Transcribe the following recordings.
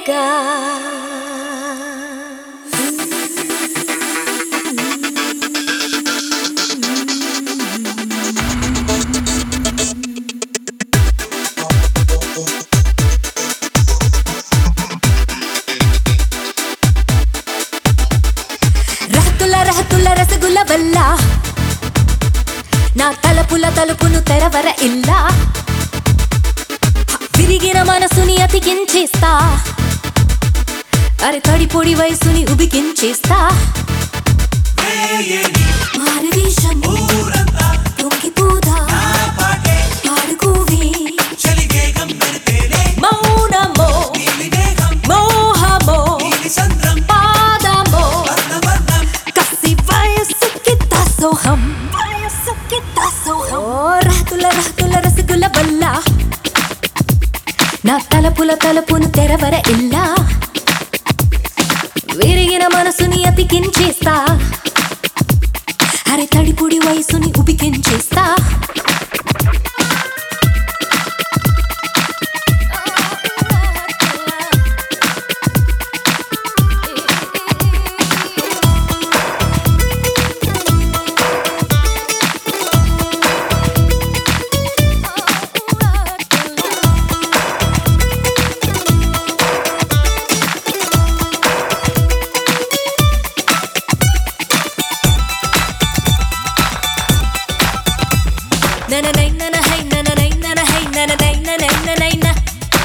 వేరేగా రహతుల రహతుల రసగుల్ల వల్ల నా తలపుల తలుపును తెరవర ఇల్లా విరిగిన మనసుని అతికించేస్తా అరే తడి పొడి వయసుని ఉబికించేస్తా మారువేషం పొంగిపోదా పాడుకోవే మౌనమో మోహమో పాదమో కసి వయసుకి దాసోహం వయసుకి దాసోహం ఓ రహతుల రహతుల రసగుల వల్ల నా తలపుల తలుపును తెరవర ఇల్లా విరిగిన మనసుని అతికించేస్తా అరే తడిపుడి వయసుని ఉబికించేస్తా నననై ననహై నననై ననహై నననై ననై ననై న.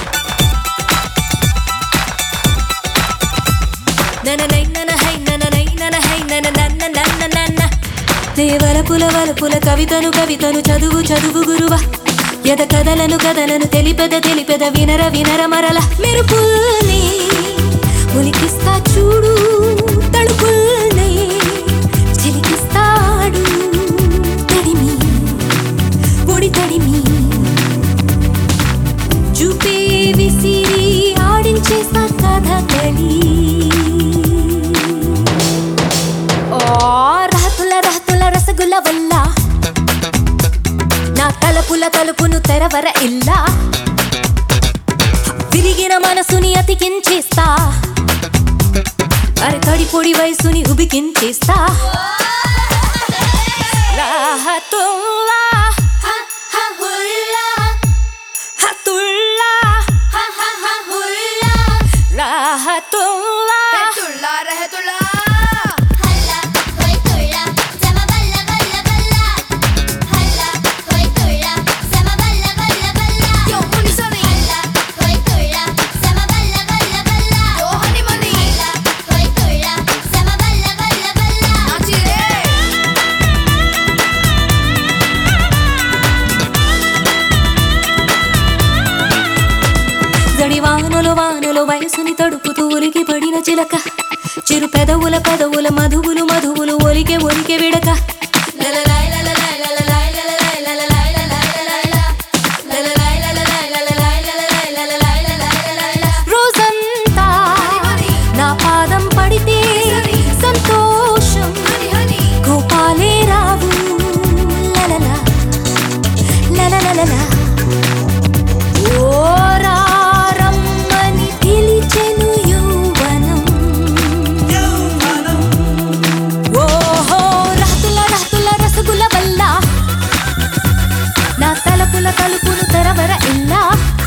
నననై ననహై నననై ననహై నననన్ననన్ననన్న. దేవల పుల వలపుల కవితను కవితను చదువు చదువు గురువ ఎద కథలను కథలను తెలిపెద తెలిపెద వినర వినర మరల మెరుపుల్ని ఉలికిస్తా చూడు తడుపుల్ని చిలికిస్తాడు తడిమి పొడి తడిమి చూపే విసిరి ఆడించేస్తా కథకళి ఓ రహతుల రహతుల రసగుల్ల వల్ల నా తలపుల తలుపును తెరవర ఇల్లా విరిగిన మనసుని అతికించేస్తా అరే తడి పొడి వయసుని ఉబికించేస్తా రాహతుల్లా హతుల్లా రాహతుల్లా తుల్లా రహతుల్లా హల్లా హోయ్ తుళ్ళా సమ బల్ల బల్ల బల్ల హల్లా హోయ్ తుళ్ళా సమ బల్ల బల్ల బల్ల యో మునిసని హల్లా హోయ్ తుళ్ళా సమ బల్ల బల్ల బల్ల యో హనిమని హల్లా హోయ్ తుళ్ళా సమ బల్ల బల్ల బల్ల నాచిరే జడి వానలు వానలు వయసుని తడుపుతూ ఉలికి పడిన చిలక చిరు పెదవుల పెదవుల మధువులు మధువులు ఒలికే ఒలికే విడక లలలాయ్ లలలాయ్ లలలాయ్ లలలాయ్ లలలాయ్ లలలాయ్ లలలాయ్ లలలాయ్ లలలాయ్ లలలాయ్ లలలాయ్ లలలాయ్ లలలాయ్ లలలాయ్ ల. రోజంతా నా పాదం పడితే సంతోషం హని హని కోపాలే రావు లలలా లలలలలా ఓరారమ్మని పిలిచెను యౌవనం ఓహో రహతుల రహతుల రసగుల వల్ల నా తలపుల తలుపును తెరవర ఇల్లా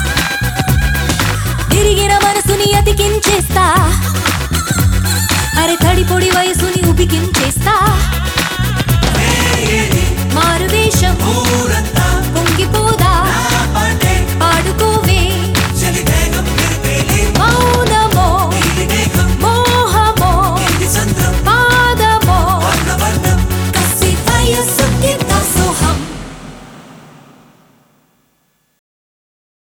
తిరిగిన మనసుని అతికించేస్తా అరే తడి పొడి వయసుని ఉబికించేస్తా మారువేషం పొంగిపోదా పాడుకోవే